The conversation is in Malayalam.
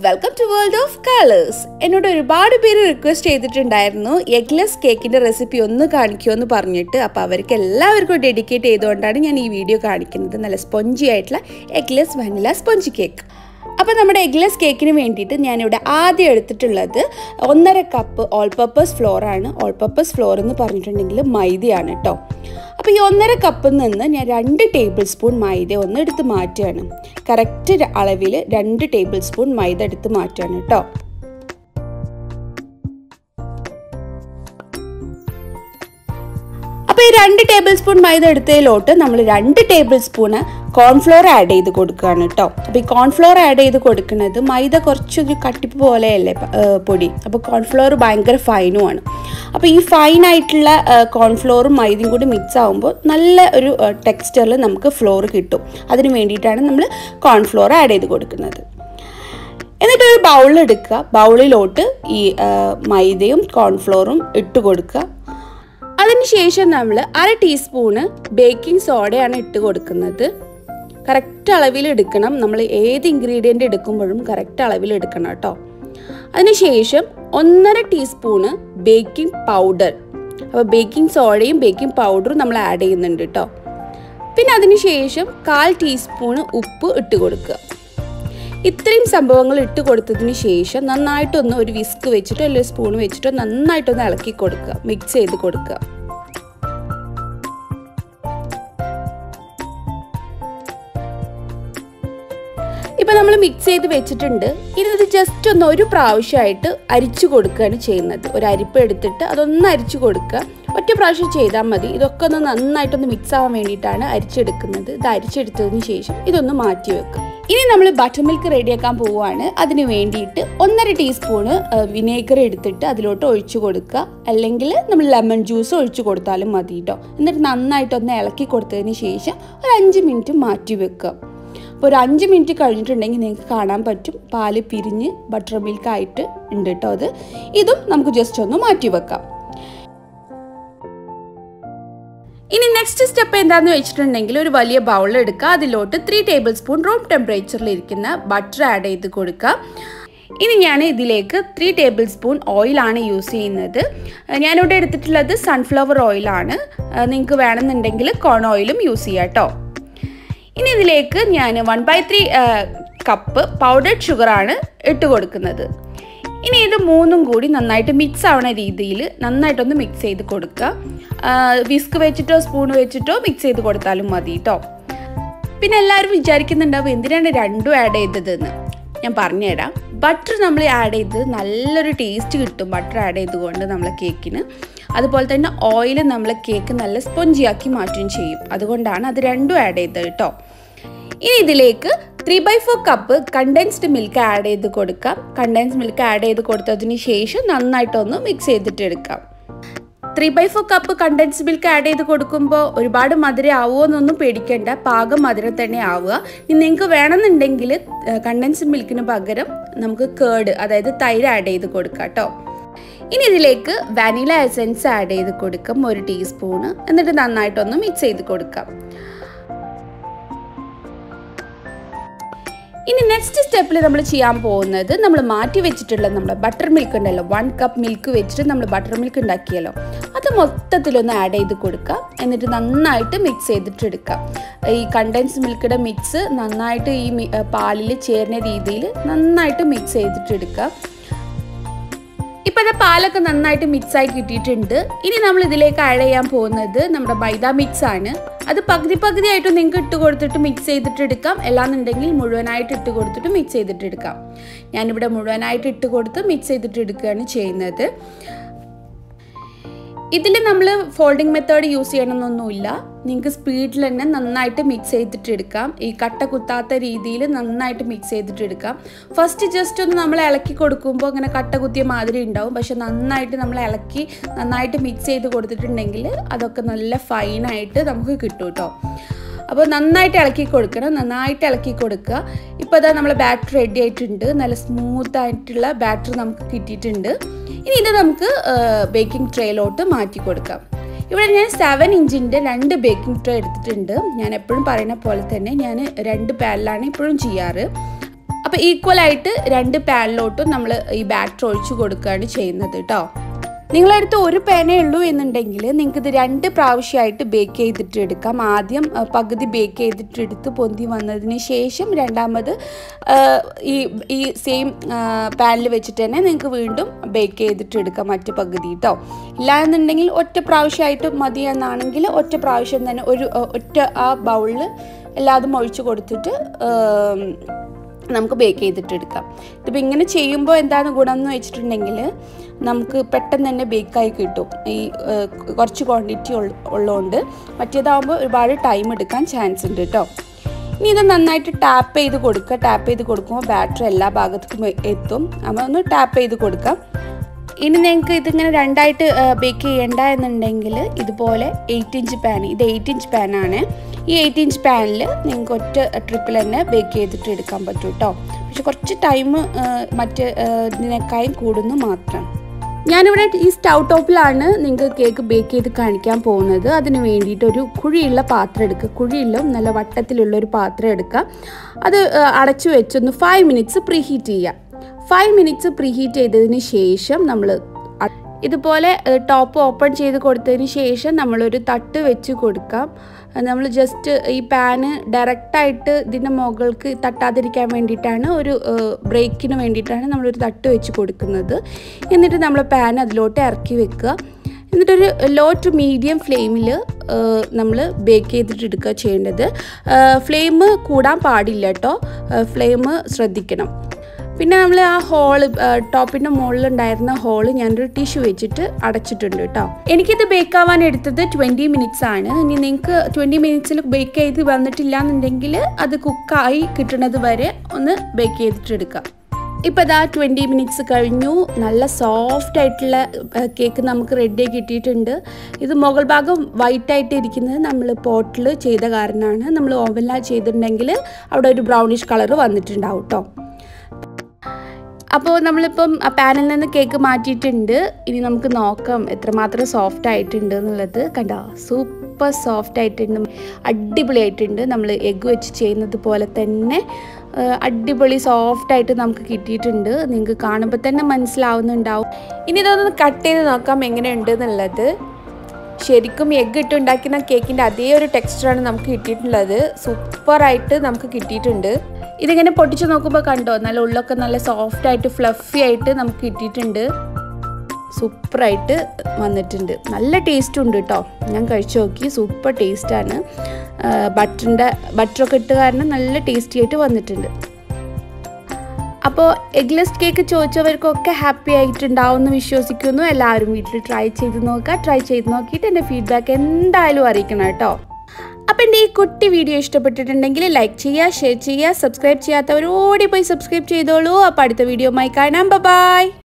welcome to world of colours എന്നോട് ഒരുപാട് പേര് റിക്വസ്റ്റ് ചെയ്തിട്ടുണ്ടായിരുന്നു എഗ്ലെസ് കേക്കിൻ്റെ റെസിപ്പി ഒന്ന് കാണിക്കുമോ എന്ന് പറഞ്ഞിട്ട് അപ്പോൾ അവർക്ക് എല്ലാവർക്കും ഡെഡിക്കേറ്റ് ചെയ്തുകൊണ്ടാണ് ഞാൻ ഈ വീഡിയോ കാണിക്കുന്നത് നല്ല സ്പോഞ്ചി ആയിട്ടുള്ള എഗ്ലെസ് വനില സ്പോഞ്ച് കേക്ക് അപ്പോൾ നമ്മുടെ എഗ്ലെസ് കേക്കിന് വേണ്ടിയിട്ട് ഞാനിവിടെ ആദ്യം എടുത്തിട്ടുള്ളത് ഒന്നര കപ്പ് ഓൾ പർപ്പസ് ഫ്ലോർ ആണ് ഓൾ പർപ്പസ് ഫ്ലോർ എന്ന് പറഞ്ഞിട്ടുണ്ടെങ്കിൽ മൈദയാണ് കേട്ടോ അപ്പോൾ ഈ ഒന്നര കപ്പിൽ നിന്ന് ഞാൻ രണ്ട് ടേബിൾ സ്പൂൺ മൈദ ഒന്ന് എടുത്ത് മാറ്റുകയാണ് കറക്റ്റ് അളവിൽ രണ്ട് ടേബിൾ സ്പൂൺ മൈദ എടുത്ത് മാറ്റുകയാണ് കേട്ടോ അപ്പോൾ ഈ രണ്ട് ടേബിൾ സ്പൂൺ മൈദ എടുത്തതിലോട്ട് നമ്മൾ രണ്ട് ടേബിൾ സ്പൂണ് കോൺഫ്ലോർ ആഡ് ചെയ്ത് കൊടുക്കുകയാണ് കേട്ടോ അപ്പോൾ ഈ കോൺഫ്ലോർ ആഡ് ചെയ്ത് കൊടുക്കുന്നത് മൈദ കുറച്ചൊരു കട്ടിപ്പ് പോലെയല്ലേ പൊടി അപ്പോൾ കോൺഫ്ലോർ ഭയങ്കര ഫൈനുമാണ് അപ്പോൾ ഈ ഫൈനായിട്ടുള്ള കോൺഫ്ലോറും മൈദയും കൂടി മിക്സ് ആകുമ്പോൾ നല്ല ഒരു ടെക്സ്ചറിൽ നമുക്ക് ഫ്ലോർ കിട്ടും അതിന് വേണ്ടിയിട്ടാണ് നമ്മൾ കോൺഫ്ലോർ ആഡ് ചെയ്ത് കൊടുക്കുന്നത് എന്നിട്ട് ഒരു ബൗൾ എടുക്കുക ബൗളിലോട്ട് ഈ മൈദയും കോൺഫ്ലോറും ഇട്ട് കൊടുക്കുക അതിനുശേഷം നമ്മൾ അര ടീസ്പൂണ് ബേക്കിംഗ് സോഡയാണ് ഇട്ട് കൊടുക്കുന്നത് കറക്റ്റ് അളവിൽ എടുക്കണം നമ്മൾ ഏത് ഇൻഗ്രീഡിയൻ്റ് എടുക്കുമ്പോഴും കറക്റ്റ് അളവിൽ എടുക്കണം കേട്ടോ അതിനുശേഷം ഒന്നര ടീസ്പൂണ് ബേക്കിംഗ് പൗഡർ അപ്പോൾ ബേക്കിംഗ് സോഡയും ബേക്കിംഗ് പൗഡറും നമ്മൾ ആഡ് ചെയ്യുന്നുണ്ട് കേട്ടോ പിന്നെ അതിനുശേഷം കാൽ ടീസ്പൂണ് ഉപ്പ് ഇട്ട് കൊടുക്കുക ഇത്രയും സംഭവങ്ങൾ ഇട്ട് കൊടുത്തതിന് ശേഷം നന്നായിട്ടൊന്ന് ഒരു വിസ്ക് വെച്ചിട്ടോ അല്ലെങ്കിൽ സ്പൂൺ വെച്ചിട്ടോ നന്നായിട്ടൊന്ന് ഇളക്കി കൊടുക്കുക മിക്സ് ചെയ്ത് കൊടുക്കുക ഇപ്പം നമ്മൾ മിക്സ് ചെയ്ത് വെച്ചിട്ടുണ്ട് ഇനി ഇത് ജസ്റ്റ് ഒന്ന് ഒരു പ്രാവശ്യമായിട്ട് അരിച്ചു കൊടുക്കുകയാണ് ചെയ്യുന്നത് ഒരു അരിപ്പ് എടുത്തിട്ട് അതൊന്ന് അരിച്ചു കൊടുക്കുക ഒറ്റ പ്രാവശ്യം ചെയ്താൽ മതി ഇതൊക്കെ ഒന്ന് നന്നായിട്ടൊന്ന് മിക്സ് ആവാൻ വേണ്ടിയിട്ടാണ് അരിച്ചെടുക്കുന്നത് ഇത് അരിച്ചെടുത്തതിന് ശേഷം ഇതൊന്ന് മാറ്റി വെക്കുക ഇനി നമ്മൾ ബട്ടർ മിൽക്ക് റെഡിയാക്കാൻ പോവുകയാണ് അതിന് വേണ്ടിയിട്ട് ഒന്നര ടീസ്പൂണ് വിനേഗർ എടുത്തിട്ട് അതിലോട്ട് ഒഴിച്ചു കൊടുക്കുക അല്ലെങ്കിൽ നമ്മൾ ലെമൺ ജ്യൂസ് ഒഴിച്ചു കൊടുത്താലും മതി കേട്ടോ എന്നിട്ട് നന്നായിട്ടൊന്ന് ഇളക്കി കൊടുത്തതിന് ശേഷം ഒരു അഞ്ച് മിനിറ്റ് മാറ്റി വെക്കുക അപ്പോൾ ഒരു അഞ്ച് മിനിറ്റ് കഴിഞ്ഞിട്ടുണ്ടെങ്കിൽ നിങ്ങൾക്ക് കാണാൻ പറ്റും പാല് പിരിഞ്ഞ് ബട്ടർ മിൽക്ക് ആയിട്ട് ഉണ്ട് കേട്ടോ അത് ഇതും നമുക്ക് ജസ്റ്റ് ഒന്ന് മാറ്റി വെക്കാം ഇനി നെക്സ്റ്റ് സ്റ്റെപ്പ് എന്താണെന്ന് വെച്ചിട്ടുണ്ടെങ്കിൽ ഒരു വലിയ ബൗൾ എടുക്കുക അതിലോട്ട് ത്രീ ടേബിൾ സ്പൂൺ റൂം ടെമ്പറേച്ചറിൽ ഇരിക്കുന്ന ബട്ടർ ആഡ് ചെയ്ത് കൊടുക്കുക ഇനി ഞാൻ ഇതിലേക്ക് ത്രീ ടേബിൾ സ്പൂൺ ഓയിലാണ് യൂസ് ചെയ്യുന്നത് ഞാനിവിടെ എടുത്തിട്ടുള്ളത് സൺഫ്ലവർ ഓയിലാണ് നിങ്ങൾക്ക് വേണമെന്നുണ്ടെങ്കിൽ കോൺ ഓയിലും യൂസ് ചെയ്യാം കേട്ടോ ഇനി ഇതിലേക്ക് ഞാൻ one by three cup powdered ഷുഗറാണ് ഇട്ട് കൊടുക്കുന്നത് ഇനി ഇത് മൂന്നും കൂടി നന്നായിട്ട് മിക്സ് ആവണ രീതിയിൽ നന്നായിട്ടൊന്ന് മിക്സ് ചെയ്ത് കൊടുക്കുക വിസ്ക് വെച്ചിട്ടോ സ്പൂൺ വെച്ചിട്ടോ മിക്സ് ചെയ്ത് കൊടുത്താലും മതി കേട്ടോ പിന്നെ എല്ലാവരും വിചാരിക്കുന്നുണ്ടാവും എന്തിനാണ് രണ്ടും ആഡ് ചെയ്തതെന്ന് ഞാൻ പറഞ്ഞുതരാം ബട്ടർ നമ്മൾ ആഡ് ചെയ്ത് നല്ലൊരു ടേസ്റ്റ് കിട്ടും ബട്ടർ ആഡ് ചെയ്തുകൊണ്ട് നമ്മളെ കേക്കിന് അതുപോലെ തന്നെ ഓയിൽ നമ്മൾ കേക്ക് നല്ല സ്പോഞ്ചിയാക്കി മാറ്റുകയും ചെയ്യും അതുകൊണ്ടാണ് അത് രണ്ടും ആഡ് ചെയ്തത് കേട്ടോ ഇനി ഇതിലേക്ക് three by four cup condensed milk add ചെയ്ത് കൊടുക്കാം കണ്ടൻസ്ഡ് മിൽക്ക് ആഡ് ചെയ്ത് കൊടുത്തതിന് ശേഷം നന്നായിട്ടൊന്ന് മിക്സ് ചെയ്തിട്ട് എടുക്കാം three by four cup condense milk add ചെയ്ത് കൊടുക്കുമ്പോൾ ഒരുപാട് മധുരം ആവുമോ എന്നൊന്നും പേടിക്കേണ്ട പാകം മധുരം തന്നെ ആവുക ഇനി നിങ്ങൾക്ക് വേണമെന്നുണ്ടെങ്കിൽ കണ്ടൻസ് മിൽക്കിന് പകരം നമുക്ക് കേർഡ് അതായത് തൈര് ആഡ് ചെയ്ത് കൊടുക്കാം കേട്ടോ ഇനി ഇതിലേക്ക് വാനില എസൻസ് ആഡ് ചെയ്ത് കൊടുക്കും ഒരു ടീസ്പൂണ് എന്നിട്ട് നന്നായിട്ടൊന്ന് മിക്സ് ചെയ്ത് കൊടുക്കാം ഇനി നെക്സ്റ്റ് സ്റ്റെപ്പിൽ നമ്മൾ ചെയ്യാൻ പോകുന്നത് നമ്മൾ മാറ്റി വെച്ചിട്ടുള്ള നമ്മുടെ ബട്ടർ മിൽക്ക് ഉണ്ടല്ലോ വൺ കപ്പ് മിൽക്ക് വെച്ചിട്ട് നമ്മൾ ബട്ടർ മിൽക്ക് ഉണ്ടാക്കിയല്ലോ അത് മൊത്തത്തിലൊന്ന് ആഡ് ചെയ്ത് കൊടുക്കുക എന്നിട്ട് നന്നായിട്ട് മിക്സ് ചെയ്തിട്ട് എടുക്കുക ഈ കണ്ടൻസ് മിൽക്കിയുടെ മിക്സ് നന്നായിട്ട് ഈ പാലിൽ ചേരുന്ന രീതിയിൽ നന്നായിട്ട് മിക്സ് ചെയ്തിട്ട് എടുക്കുക ഇപ്പോഴത്തെ പാലൊക്കെ നന്നായിട്ട് മിക്സായി കിട്ടിയിട്ടുണ്ട് ഇനി നമ്മൾ ഇതിലേക്ക് ആഡ് ചെയ്യാൻ പോകുന്നത് നമ്മുടെ മൈദ മിക്സ് ആണ് അത് പകുതി പകുതി ആയിട്ട് നിങ്ങൾക്ക് ഇട്ട് കൊടുത്തിട്ട് മിക്സ് ചെയ്തിട്ട് എടുക്കാം അല്ലാന്നുണ്ടെങ്കിൽ മുഴുവനായിട്ട് ഇട്ട് കൊടുത്തിട്ട് മിക്സ് ചെയ്തിട്ട് എടുക്കാം ഞാനിവിടെ മുഴുവനായിട്ട് ഇട്ട് കൊടുത്ത് മിക്സ് ചെയ്തിട്ട് എടുക്കുകയാണ് ചെയ്യുന്നത് ഇതിൽ നമ്മൾ ഫോൾഡിംഗ് മെത്തേഡ് യൂസ് ചെയ്യണമെന്നൊന്നുമില്ല നിങ്ങൾക്ക് സ്പീഡിൽ തന്നെ നന്നായിട്ട് മിക്സ് ചെയ്തിട്ട് എടുക്കാം ഈ കട്ട കുത്താത്ത രീതിയിൽ നന്നായിട്ട് മിക്സ് ചെയ്തിട്ട് എടുക്കാം ഫസ്റ്റ് ജസ്റ്റ് ഒന്ന് നമ്മൾ ഇളക്കി കൊടുക്കുമ്പോൾ അങ്ങനെ കട്ട കുത്തിയ മാതിരി ഉണ്ടാവും പക്ഷെ നന്നായിട്ട് നമ്മൾ ഇളക്കി നന്നായിട്ട് മിക്സ് ചെയ്ത് കൊടുത്തിട്ടുണ്ടെങ്കിൽ അതൊക്കെ നല്ല ഫൈനായിട്ട് നമുക്ക് കിട്ടും കേട്ടോ അപ്പോൾ നന്നായിട്ട് ഇളക്കി കൊടുക്കണം നന്നായിട്ട് ഇളക്കി കൊടുക്കുക ഇപ്പോൾ അതാ നമ്മൾ ബാറ്റർ റെഡി ആയിട്ടുണ്ട് നല്ല സ്മൂത്ത് ആയിട്ടുള്ള ബാറ്റർ നമുക്ക് കിട്ടിയിട്ടുണ്ട് ഇനി ഇത് നമുക്ക് ബേക്കിംഗ് ട്രേയിലോട്ട് മാറ്റി കൊടുക്കാം ഇവിടെ ഞാൻ സെവൻ ഇഞ്ചിൻ്റെ രണ്ട് ബേക്കിംഗ് ട്രേ എടുത്തിട്ടുണ്ട് ഞാൻ എപ്പോഴും പറയുന്ന പോലെ തന്നെ ഞാൻ രണ്ട് പാനിലാണ് ഇപ്പോഴും ചെയ്യാറ് അപ്പോൾ ഈക്വലായിട്ട് രണ്ട് പാനിലോട്ടും നമ്മൾ ഈ ബാറ്റർ ഒഴിച്ചു കൊടുക്കുകയാണ് ചെയ്യുന്നത് കേട്ടോ നിങ്ങളടുത്ത് ഒരു പേനേ ഉള്ളൂ എന്നുണ്ടെങ്കിൽ നിങ്ങൾക്ക് ഇത് രണ്ട് പ്രാവശ്യമായിട്ട് ബേക്ക് ചെയ്തിട്ട് എടുക്കാം ആദ്യം ആ, പകുതി ബേക്ക് ചെയ്തിട്ട് എടുത്ത് പൊന്തി വന്നതിന് ശേഷം രണ്ടാമത് ആ, ഈ ഈ സെയിം പാനിൽ വെച്ചിട്ട് തന്നെ നിങ്ങൾക്ക് വീണ്ടും ബേക്ക് ചെയ്തിട്ട് എടുക്കാം മറ്റു പകുതി കേട്ടോ ഇല്ല എന്നുണ്ടെങ്കിൽ ഒറ്റ പ്രാവശ്യമായിട്ട് മതി എന്നാണെങ്കിൽ ഒറ്റ പ്രാവശ്യം തന്നെ ഒരു ആ, ഒറ്റ ആ ബൗളിൽ എല്ലാതും ഒഴിച്ച് കൊടുത്തിട്ട് ആ, നമുക്ക് ബേക്ക് ചെയ്തിട്ട് എടുക്കാം ഇതിപ്പോൾ ഇങ്ങനെ ചെയ്യുമ്പോൾ എന്താണ് ഗുണം എന്ന് വെച്ചിട്ടുണ്ടെങ്കിൽ നമുക്ക് പെട്ടെന്ന് തന്നെ ബേക്കായി കിട്ടും ഈ ഏഹ്, കുറച്ച് ക്വാണ്ടിറ്റി ഉള്ളതുകൊണ്ട് മറ്റേതാകുമ്പോൾ ഒരുപാട് ടൈം എടുക്കാൻ ചാൻസ് ഉണ്ട് കേട്ടോ ഇനി ഇത് നന്നായിട്ട് ടാപ്പ് ചെയ്ത് കൊടുക്കുക ടാപ്പ് ചെയ്ത് കൊടുക്കുമ്പോൾ ബാറ്ററി എല്ലാ ഭാഗത്തേക്കും എ- എത്തും അപ്പോൾ ഒന്ന് ടാപ്പ് ചെയ്ത് കൊടുക്കാം ഇനി നിങ്ങൾക്ക് ഇതിങ്ങനെ രണ്ടായിട്ട് ബേക്ക് ചെയ്യണ്ട എന്നുണ്ടെങ്കിൽ ഇതുപോലെ എയ്റ്റ് ഇഞ്ച് പാൻ ഇത് എയ്റ്റ് ഇഞ്ച് പാനാണ് ഈ എയ്റ്റ് ഇഞ്ച് പാനിൽ നിങ്ങൾക്ക് ഒറ്റ ട്രിപ്പിൽ തന്നെ ബേക്ക് ചെയ്തിട്ട് എടുക്കാൻ പറ്റും കേട്ടോ പക്ഷെ കുറച്ച് ടൈം മറ്റ് ഏഹ്, ഇതിനേക്കാളും കൂടുന്നു മാത്രം ഞാനിവിടെ ഈ സ്റ്റൗ ടോപ്പിലാണ് നിങ്ങൾക്ക് കേക്ക് ബേക്ക് ചെയ്ത് കാണിക്കാൻ പോകുന്നത് അതിന് വേണ്ടിയിട്ട് ഒരു കുഴിയുള്ള പാത്രം എടുക്കുക കുഴിയുള്ള നല്ല വട്ടത്തിലുള്ള ഒരു പാത്രം എടുക്കുക അത് ഏഹ്, അടച്ചു വെച്ചൊന്ന് ഫൈവ് മിനിറ്റ്സ് പ്രീ ഹീറ്റ് ചെയ്യുക ഫൈവ് മിനിറ്റ്സ് പ്രീ ഹീറ്റ് ചെയ്തതിന് ശേഷം നമ്മൾ ഇതുപോലെ ടോപ്പ് ഓപ്പൺ ചെയ്ത് കൊടുത്തതിന് ശേഷം നമ്മളൊരു തട്ട് വെച്ച് കൊടുക്കാം നമ്മൾ ജസ്റ്റ് ഈ പാന് ഡയറക്റ്റായിട്ട് ഇതിൻ്റെ മുകൾക്ക് തട്ടാതിരിക്കാൻ വേണ്ടിയിട്ടാണ് ഒരു ബ്രേക്കിന് വേണ്ടിയിട്ടാണ് നമ്മളൊരു തട്ട് വെച്ച് കൊടുക്കുന്നത് എന്നിട്ട് നമ്മൾ പാൻ അതിലോട്ട് ഇറക്കി വെക്കുക എന്നിട്ടൊരു ലോ ടു മീഡിയം ഫ്ലെയിമിൽ നമ്മൾ ബേക്ക് ചെയ്തിട്ട് എടുക്കുക ചെയ്യേണ്ടത് ഫ്ലെയിം കൂടാൻ പാടില്ല കേട്ടോ ഫ്ലെയിം ശ്രദ്ധിക്കണം പിന്നെ നമ്മൾ ആ ഹോള് ടോപ്പിൻ്റെ മുകളിലുണ്ടായിരുന്ന ഹോള് ഞാനൊരു ടിഷ്യൂ വെച്ചിട്ട് അടച്ചിട്ടുണ്ട് കേട്ടോ എനിക്കിത് ബേക്ക് ആവാൻ എടുത്തത് ട്വൻറ്റി മിനിറ്റ്സ് ആണ് ഇനി നിങ്ങൾക്ക് ട്വൻറ്റി മിനിറ്റ്സിൽ ബേക്ക് ചെയ്ത് വന്നിട്ടില്ല എന്നുണ്ടെങ്കിൽ അത് കുക്കായി കിട്ടുന്നത് വരെ ഒന്ന് ബേക്ക് ചെയ്തിട്ട് എടുക്കാം ഇപ്പോൾ ഇതാ ട്വൻറ്റി മിനിറ്റ്സ് കഴിഞ്ഞു നല്ല സോഫ്റ്റ് ആയിട്ടുള്ള കേക്ക് നമുക്ക് റെഡി കിട്ടിയിട്ടുണ്ട് ഇത് മുകൾ ഭാഗം വൈറ്റ് ആയിട്ട് ഇരിക്കുന്നത് നമ്മൾ പോട്ടിൽ ചെയ്ത കാരണമാണ് നമ്മൾ ഓവനിലാണ് ചെയ്തിട്ടുണ്ടെങ്കിൽ അവിടെ ഒരു ബ്രൗണിഷ് കളർ വന്നിട്ടുണ്ടാവും കേട്ടോ അപ്പോൾ നമ്മളിപ്പം ആ പാനിൽ നിന്ന് കേക്ക് മാറ്റിയിട്ടുണ്ട് ഇനി നമുക്ക് നോക്കാം എത്രമാത്രം സോഫ്റ്റ് ആയിട്ടുണ്ട് എന്നുള്ളത് കണ്ടോ സൂപ്പർ സോഫ്റ്റ് ആയിട്ടുണ്ട് അടിപൊളിയായിട്ടുണ്ട് നമ്മൾ എഗ്ഗ് വെച്ച് ചെയ്യുന്നത് പോലെ തന്നെ ആ, അടിപൊളി സോഫ്റ്റ് ആയിട്ട് നമുക്ക് കിട്ടിയിട്ടുണ്ട് നിങ്ങൾക്ക് കാണുമ്പോൾ തന്നെ മനസ്സിലാവുന്നുണ്ടാവും ഇനി ഇതൊന്ന് കട്ട് ചെയ്ത് നോക്കാം എങ്ങനെയുണ്ട് എന്നുള്ളത് ശരിക്കും എഗ്ഗ് ഇട്ട് ഉണ്ടാക്കുന്ന കേക്കിൻ്റെ അതേ ഒരു ടെക്സ്ചറാണ് നമുക്ക് കിട്ടിയിട്ടുള്ളത് സൂപ്പറായിട്ട് നമുക്ക് കിട്ടിയിട്ടുണ്ട് ഇതിങ്ങനെ പൊട്ടിച്ച് നോക്കുമ്പോൾ കണ്ടോ നല്ല ഉള്ളൊക്കെ നല്ല സോഫ്റ്റ് ആയിട്ട് ഫ്ലഫി ആയിട്ട് നമുക്ക് കിട്ടിയിട്ടുണ്ട് സൂപ്പറായിട്ട് വന്നിട്ടുണ്ട് നല്ല ടേസ്റ്റും ഉണ്ട് കേട്ടോ ഞാൻ കഴിച്ചു നോക്കി സൂപ്പർ ടേസ്റ്റാണ് ബട്ടറിൻ്റെ ബട്ടറൊക്കെ ഇട്ട് കാരണം നല്ല ടേസ്റ്റി ആയിട്ട് വന്നിട്ടുണ്ട് അപ്പോൾ എഗ്ലെസ് കേക്ക് ചോദിച്ചവർക്കൊക്കെ ഹാപ്പി ആയിട്ടുണ്ടാവും എന്ന് വിശ്വസിക്കുന്നു എല്ലാവരും വീട്ടിൽ ട്രൈ ചെയ്ത് നോക്കുക ട്രൈ ചെയ്ത് നോക്കിയിട്ട് എൻ്റെ ഫീഡ്ബാക്ക് എന്തായാലും അറിയിക്കണം കേട്ടോ അപ്പം എൻ്റെ ഈ കുട്ടി വീഡിയോ ഇഷ്ടപ്പെട്ടിട്ടുണ്ടെങ്കിൽ ലൈക്ക് ചെയ്യുക ഷെയർ ചെയ്യുക സബ്സ്ക്രൈബ് ചെയ്യാത്തവർ ഓടി പോയി സബ്സ്ക്രൈബ് ചെയ്തോളൂ അപ്പോൾ അടുത്ത വീഡിയോമായി കാണാം ബൈ